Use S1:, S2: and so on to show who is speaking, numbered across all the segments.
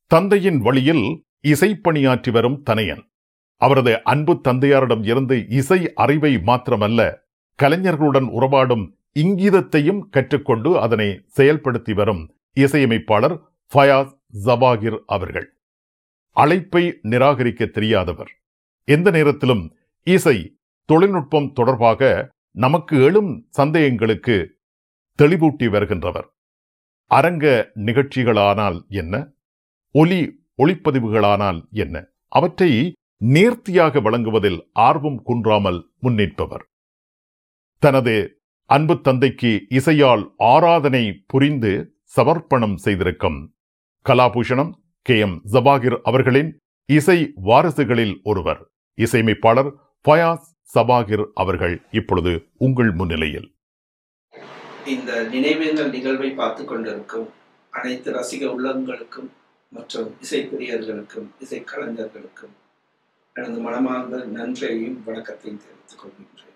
S1: தந்தையின் வழியில் இசைப்பணியாற்றி வரும் தனையன் அவரது அன்பு தந்தையாரிடம் இருந்து இசை அறிவை மாத்திரமல்ல கலைஞர்களுடன் உறவாடும் இங்கீதத்தையும் கற்றுக்கொண்டு அதனை செயல்படுத்தி வரும் இசையமைப்பாளர் ஃபயாஸ் ஜபாகிர் அவர்கள் அழைப்பை நிராகரிக்க தெரியாதவர் எந்த நேரத்திலும் இசை தொழில்நுட்பம் தொடர்பாக நமக்கு எழும் சந்தேகங்களுக்கு தெளிவூட்டி வருகின்றவர் அரங்க நிகழ்ச்சிகளானால் என்ன ஒலி ஒளிப்பதிவுகளானால் என்ன அவற்றை நேர்த்தியாக வழங்குவதில் ஆர்வம் குன்றாமல் முன்னிற்பவர் தனது அன்பு தந்தைக்கு இசையால் ஆராதனை புரிந்து சமர்ப்பணம் செய்திருக்கும் கலாபூஷணம் கே எம் ஜபாகிர் அவர்களின் இசை வாரிசுகளில் ஒருவர் இசையமைப்பாளர் ஃபயாஸ் சபாகிர் அவர்கள் இப்பொழுது உங்கள் முன்னிலையில்
S2: இந்த நினைவேந்தல் நிகழ்வை பார்த்து கொண்டிருக்கும் அனைத்து ரசிக உள்ளங்களுக்கும் மற்றும் இசைப்பிரியர்களுக்கும் இசைக்கலைஞர்களுக்கும் எனது மனமார்ந்த நன்றியையும் வணக்கத்தையும் தெரிவித்துக் கொள்கின்றேன்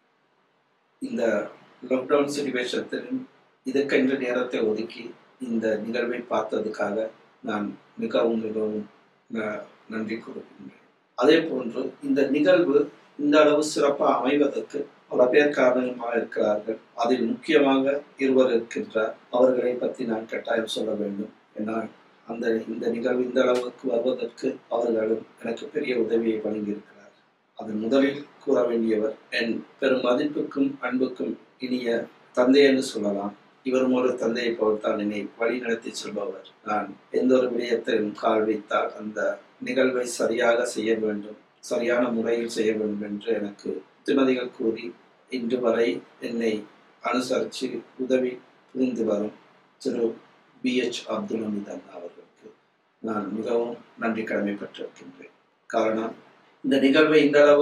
S2: இந்த லாக்டவுன் சுச்சுவேஷத்திலும் இதற்கென்று நேரத்தை ஒதுக்கி இந்த நிகழ்வை பார்த்ததுக்காக நான் மிகவும் மிகவும் ந- நன்றி கூறுகின்றேன் அதே போன்று இந்த நிகழ்வு இந்த அளவு சிறப்பாக அமைவதற்கு பல பேர் காரணமாக இருக்கிறார்கள் அதில் முக்கியமாக இருவர் இருக்கின்றார் அவர்களை பற்றி நான் கட்டாயம் சொல்ல வேண்டும் என்னால் அந்த இந்த நிகழ்வு இந்த அளவுக்கு வருவதற்கு அவர்களும் எனக்கு பெரிய உதவியை வழங்கியிருக்கிறார் அதன் முதலில் கூற வேண்டியவர் என் பெரும் மதிப்புக்கும் அன்புக்கும் இனிய தந்தை என்று சொல்லலாம் இவரும் ஒரு தந்தையை போல்தான் என்னை வழி நடத்தி செல்பவர் நான் எந்த ஒரு விடயத்திலும் கால் வைத்தால் அந்த நிகழ்வை சரியாக செய்ய வேண்டும் சரியான முறையில் செய்ய வேண்டும் என்று எனக்கு புத்திமதிகள் கூறி இன்று வரை என்னை அனுசரித்து உதவி புரிந்து வரும் திரு பி எச் அப்துல் ஹமீத் அண்ணா அவர்களுக்கு நான் மிகவும் நன்றி கடமைப்பட்டிருக்கின்றேன் காரணம் இந்த நிகழ்வை இந்த அளவு